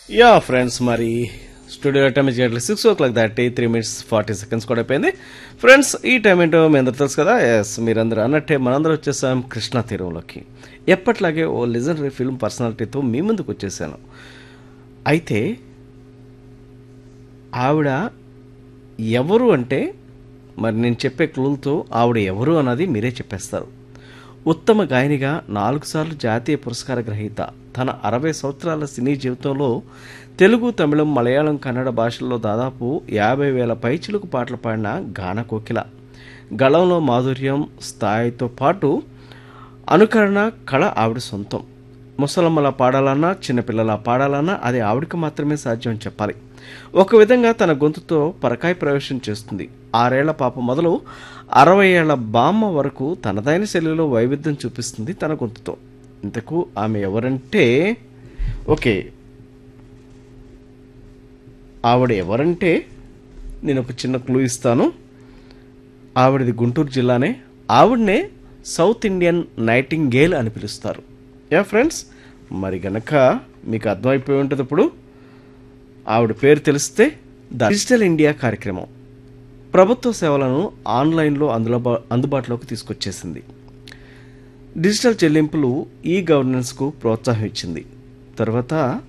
yeah friends మరి studio time చేయట్లేదు six o'clock దాటి త్రీ మినిట్స్ ఫార్టీ సెకండ్స్ కూడా అయిపోయింది ఫ్రెండ్స్ ఈ టైం ఏంటో మీ అందరు తెలుసు కదా ఎస్ మీరందరూ అన్నట్టే మనందరూ వచ్చేసాం కృష్ణా తీరంలోకి ఎప్పట్లాగే ఓ లెజెండరీ ఫిల్మ్ పర్సనాలిటీతో మీ ముందుకు వచ్చేసాను అయితే ఆవిడ ఎవరు అంటే మరి నేను చెప్పే క్లూలతో ఆవిడ ఎవరు అన్నది మీరే చెప్పేస్తారు ఉత్తమ గాయనిగా నాలుగు సార్లు జాతీయ పురస్కార గ్రహీత తన అరవై సంవత్సరాల సినీ జీవితంలో తెలుగు తమిళం మలయాళం కన్నడ భాషల్లో దాదాపు యాభై వేల పైచిలుకు పాటలు పాడిన గాన కోకిల గళంలో మాధుర్యం స్థాయితో పాటు అనుకరణ కళ ఆవిడ సొంతం ముసలమ్మలా పాడాలన్నా చిన్నపిల్లలా పాడాలన్నా అది ఆవిడకి మాత్రమే సాధ్యం అని చెప్పాలి ఒక విధంగా తన గొంతుతో పరకాయ ప్రవేశం చేస్తుంది ఆరేళ్ల పాప మొదలు అరవై ఏళ్ల బామ్మ వరకు తనదైన శైలిలో వైవిధ్యం చూపిస్తుంది తన గొంతుతో ఇంతకు ఆమె ఎవరంటే ఓకే ఆవిడ ఎవరంటే నేను ఒక చిన్న క్లూ ఇస్తాను ఆవిడది గుంటూరు జిల్లానే ఆవిడనే సౌత్ ఇండియన్ నైటింగేల్ అని పిలుస్తారు యా ఫ్రెండ్స్ మరి గనక మీకు అర్థమైపోయి ఉంటుంది ఇప్పుడు ఆవిడ పేరు తెలిస్తే ద డిజిటల్ ఇండియా కార్యక్రమం ప్రభుత్వ సేవలను ఆన్లైన్లో అందులో అందుబాటులోకి తీసుకొచ్చేసింది డిజిటల్ చెల్లింపులు ఈ గవర్నెన్స్కు ప్రోత్సాహం ఇచ్చింది తర్వాత